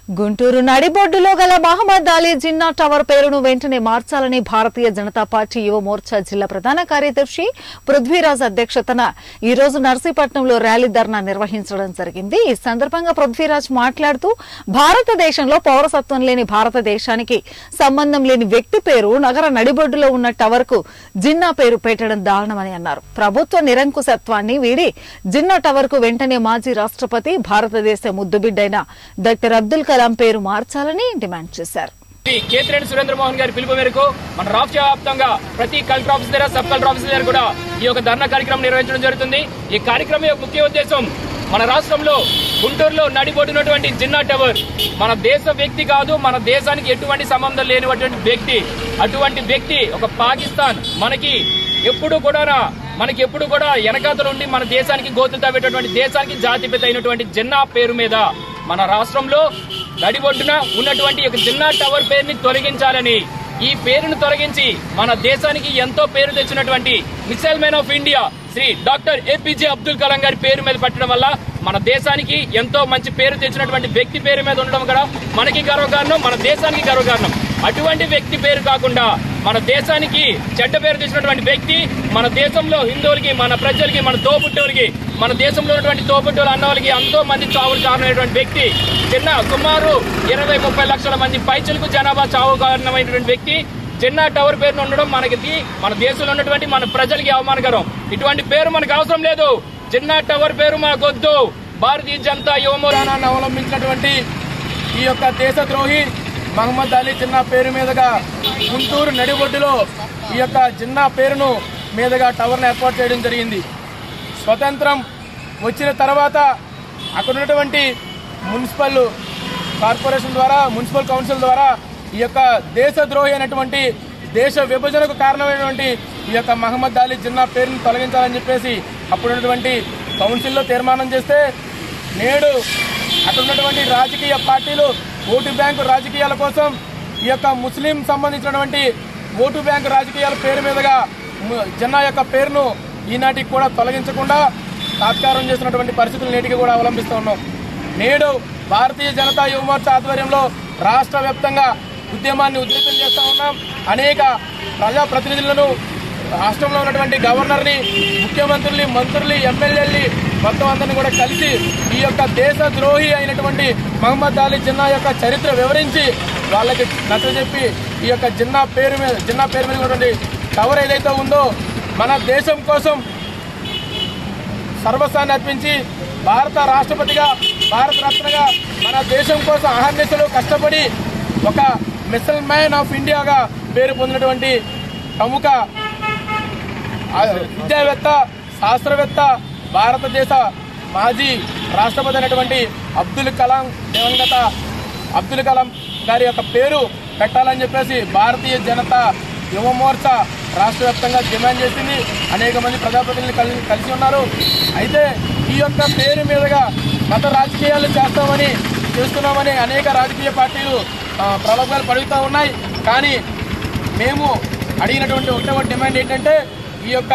గుంటూరు నడిబొడ్డులో గల మహమ్మద్ అలీ జిన్నా టవర్ పేరును వెంటనే మార్చాలని భారతీయ జనతా పార్టీ యువ మోర్చా జిల్లా ప్రధాన కార్యదర్శి పృథ్వీరాజ్ అధ్యక్షతన ఈ రోజు నర్సీపట్నంలో ర్యాలీ ధర్నా నిర్వహించడం జరిగింది ఈ సందర్భంగా పృథ్వీరాజ్ మాట్లాడుతూ భారతదేశంలో పౌరసత్వం లేని భారతదేశానికి సంబంధం లేని వ్యక్తి పేరు నగర నడిబొడ్డులో ఉన్న టవర్ కు జిన్నా పేరు పెట్టడం దారుణమని అన్నారు ప్రభుత్వ నిరంకుశత్వాన్ని వీడి జిన్నా టవర్ కు వెంటనే మాజీ రాష్ట్రపతి భారతదేశ ముద్దుబిడ్డైన డాక్టర్ అబ్దుల్ కలాం పేరు మార్చాలని డిమాండ్ చేశారు శ్రీ కేతిరెడ్డి సురేంద్ర మోహన్ గారి పిలుపు మేరకు మన రాష్ట్ర వ్యాప్తంగా ప్రతి కలెక్టర్ ఆఫీస్ దగ్గర సబ్ కలెక్టర్ ఆఫీస్ దగ్గర కూడా ఈ యొక్క ధర్నా కార్యక్రమం నిర్వహించడం జరుగుతుంది ఈ కార్యక్రమం యొక్క ముఖ్య ఉద్దేశం మన రాష్ట్రంలో గుంటూరులో నడిబొడినటువంటి జిన్నా టవర్ మన దేశ వ్యక్తి కాదు మన దేశానికి ఎటువంటి సంబంధం లేనిటువంటి వ్యక్తి అటువంటి వ్యక్తి ఒక పాకిస్తాన్ మనకి ఎప్పుడు కూడా మనకి ఎప్పుడు కూడా వెనకాతలు ఉండి మన దేశానికి గోతులు తవ్వేటటువంటి దేశానికి జాతిపిత అయినటువంటి జిన్నా పేరు మీద మన రాష్ట్రంలో నడిబొడ్డున ఉన్నటువంటి ఒక జిన్నా టవర్ పేరుని తొలగించాలని ఈ పేరును తొలగించి మన దేశానికి ఎంతో పేరు తెచ్చినటువంటి missile man of India Shri doctor APJ Abdul Kalam గారి పేరు మీద పెట్టడం వల్ల మన దేశానికి ఎంతో మంచి పేరు తెచ్చినటువంటి వ్యక్తి పేరు మీద ఉండడం కూడా మనకి గర్వకారణం మన దేశానికి గర్వకారణం అటువంటి వ్యక్తి పేరు కాకుండా మన దేశానికి చెడ్డ పేరు తెచ్చినటువంటి వ్యక్తి మన దేశంలో హిందువులకి మన ప్రజలకి మన తోబుట్టువులకి మన దేశంలో ఉన్నటువంటి తోబుట్టువులు అన్నవాళ్ళకి ఎంతో మంది చావులు కారణమైనటువంటి వ్యక్తి చిన్న సుమారు ఇరవై ముప్పై లక్షల మంది పైచలకు జనాభా చావు కారణమైనటువంటి వ్యక్తి జిన్నా టవర్ పేరును ఉండడం మనకి మన దేశంలో ఉన్నటువంటి మన ప్రజలకి అవమానకరం ఇటువంటి పేరు మనకు అవసరం లేదు జిన్నా టవర్ పేరు మనకొద్దు భారతీయ జనతా యువమో విధానాన్ని అవలంబించినటువంటి ఈ యొక్క దేశద్రోహి మహమ్మద్ అలీ జిన్నా పేరు మీదుగా గుంటూరు నడిబొడ్డులో ఈ యొక్క జిన్నా పేరును మీదుగా టవర్ను ఏర్పాటు చేయడం జరిగింది స్వతంత్రం వచ్చిన తర్వాత అక్కడ ఉన్నటువంటి మున్సిపల్ కార్పొరేషన్ ద్వారా మున్సిపల్ కౌన్సిల్ ద్వారా ఈ యొక్క దేశద్రోహి అయినటువంటి దేశ విభజనకు కారణమైనటువంటి ఈ యొక్క మహమ్మద్ అలీ జిన్నా పేరును తొలగించాలని చెప్పేసి అప్పుడు ఉన్నటువంటి కౌన్సిల్లో తీర్మానం చేస్తే నేడు అక్కడ ఉన్నటువంటి రాజకీయ పార్టీలు ఓటు బ్యాంకు రాజకీయాల కోసం ఈ యొక్క ముస్లిం సంబంధించినటువంటి ఓటు బ్యాంకు రాజకీయాల పేరు మీదుగా ము- జిన్నా యొక్క పేరును ఈనాటికి కూడా తొలగించకుండా తాత్కారం చేసినటువంటి పరిస్థితులు నేటికి కూడా అవలంబిస్తూ ఉన్నాం నేడు భారతీయ జనతా యువ మోర్చా ఆధ్వర్యంలో రాష్ట్ర వ్యాప్తంగా ఉద్యమాన్ని ఉధృతం చేస్తూ ఉన్నాం అనేక ప్రజాప్రతినిధులను రాష్ట్రంలో ఉన్నటువంటి గవర్నర్ని ముఖ్యమంత్రుల్ని మంత్రుల్ని ఎమ్మెల్యేల్ని మొత్తం అందరిని కూడా కలిసి ఈ యొక్క దేశ ద్రోహి అయినటువంటి మహమ్మద్ అలీ జిన్నా యొక్క చరిత్ర వివరించి వాళ్ళకి నచ్చజెప్పి ఈ యొక్క జిన్నా పేరు మీద జిన్నా పేరు మీద ఉన్నటువంటి టవర్ ఏదైతే ఉందో మన దేశం కోసం సర్వస్వాన్ని అర్పించి భారత రాష్ట్రపతిగా భారత రత్నగా మన దేశం కోసం అహర్నిశలు కష్టపడి ఒక మిసల్ మ్యాన్ ఆఫ్ ఇండియాగా పేరు పొందినటువంటి ప్రముఖ ఆ విద్యావేత్త శాస్త్రవేత్త భారతదేశ మాజీ రాష్ట్రపతి అయినటువంటి అబ్దుల్ కలాం దివంగత అబ్దుల్ కలాం గారి యొక్క పేరు పెట్టాలని చెప్పేసి భారతీయ జనతా యువ మోర్చా రాష్ట్ర వ్యాప్తంగా డిమాండ్ చేసింది అనేక మంది ప్రజాప్రతినిధులు కలిసి కలిసి ఉన్నారు అయితే ఈ యొక్క పేరు మీదుగా మత రాజకీయాలు చేస్తామని చేస్తున్నామని అనేక రాజకీయ పార్టీలు ఆ, ప్రలోభాలు పడుతూ ఉన్నాయి కానీ మేము అడిగినటువంటి ఒకటే ఒక డిమాండ్ ఏంటంటే ఈ యొక్క